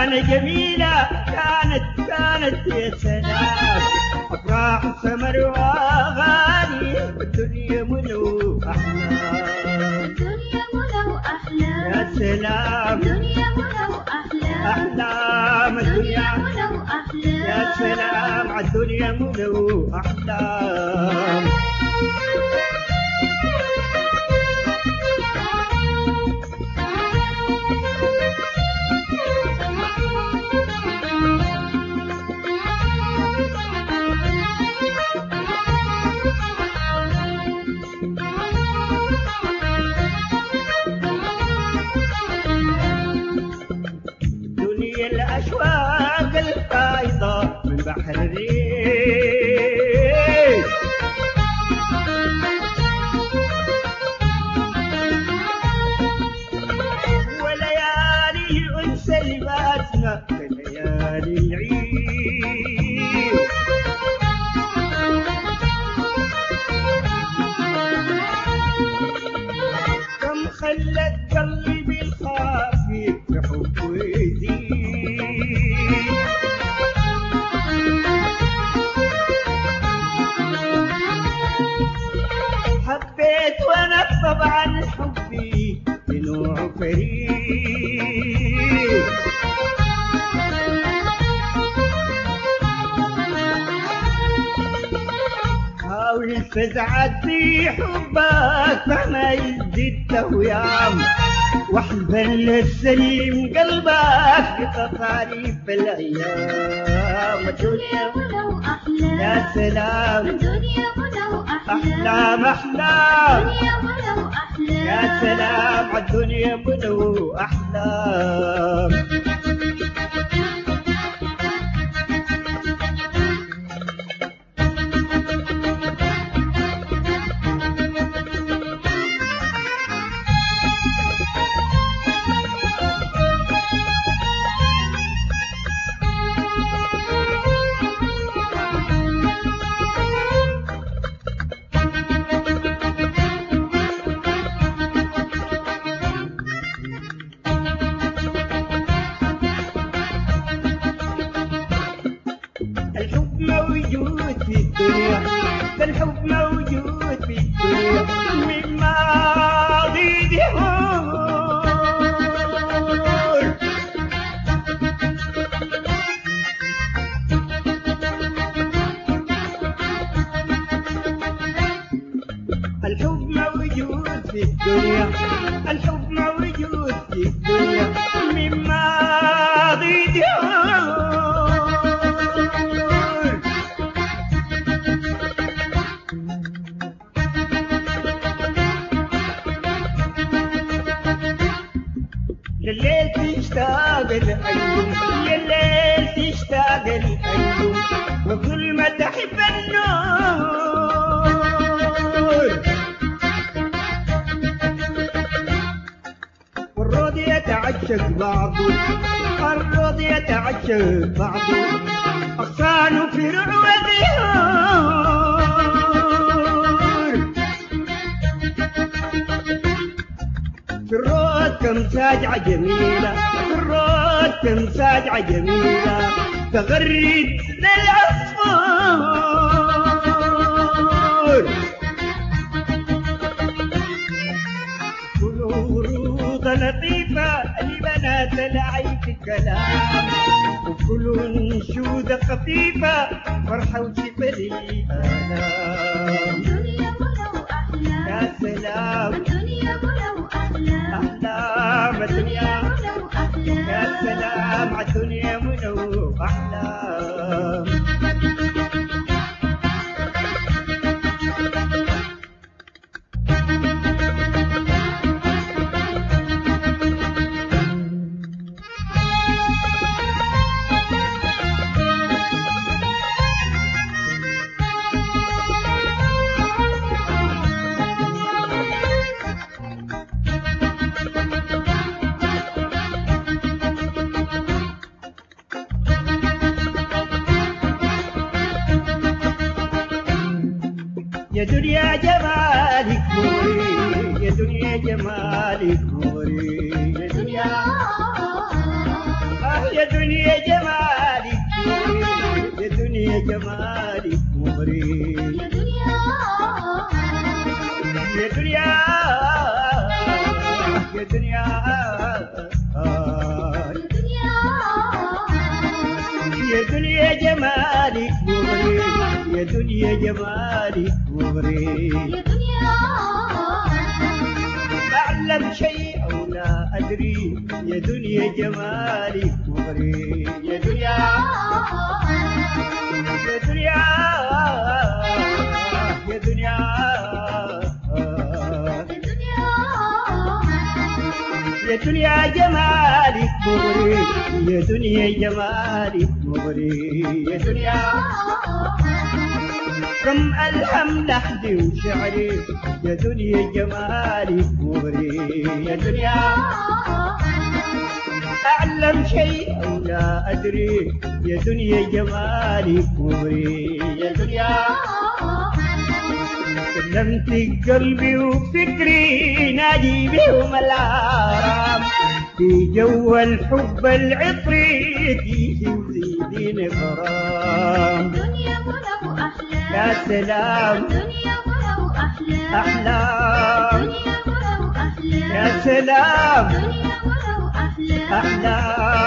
أغاني جميلة كانت كانت يا سلام أفراح سمر وأغاني والدنيا منو أحلام الدنيا منو أحلام يا سلام الدنيا منو أحلام أحلام الدنيا الدنيا منو أحلام يا سلام عالدنيا منو أحلام دنيا الأشواق الفايضة من بحر الريح وليالي الأنس لباسنا كليالي العيد كم خلت قلبي الخافي بحب ويزيد حبيت وانا طبعا حبي بنوع فريد حاول الفزعة في حبك مهما يزيد تويام واحزن السليم قلبك بتصاريف الايام الدنيا منو أحلام يا سلام الدنيا منو أحلام احلام احلام الدنيا منو أحلام يا سلام عالدنيا منو احلام الحب موجود في الدنيا ده الحب موجود في الدنيا من ماضي دهور الحب موجود في الدنيا الحب موجود في الدنيا من ماضي دهور لليل تشتاق الأيام لليل تشتاق الأيام وكل ما تحب النور والرود يتعشق بعضه الرود يتعشق بعضه أغصان في رعوته في الرود كم ساجعة جميلة في الرود كم ساجعة جميلة تغرد للعصفور كلوا ورود لطيفة لبنات العيش كلام وكلوا انشودة خفيفة فرحة وشفا للآلام الدنيا منو أحلام يا سلام الدنيا منو أحلام أحلام الدنيا منو أحلام يا سلام عالدنيا منو أحلام يا دنيا جمالك نوري يا دنيا جمالك نوري يا دنيا آه يا دنيا جمالك مغري يا دنيا يا دنيا يا دنيا يا دنيا يا دنيا جمالك مغري يا دنيا جمالك مغري يا دنيا أعلم شيء أو لا أدري يا دنيا جمالك مغري يا دنيا يا دنيا يا دنيا يا دنيا يا دنيا جمالك مغري يا دنيا جمالك مغري يا دنيا كم ألهم لحدي وشعري يا دنيا جمالك مغري يا دنيا أعلم شيء أو لا أدري يا دنيا جمالك مغري يا دنيا سلمت قلبي وفكري نادي بهم الآرام في جو الحب العطري تيجي وزيدين غرام دنيا ولو أحلام يا سلام دنيا ولو أحلام أحلام دنيا ولو أحلام يا سلام دنيا ولو أحلام أحلام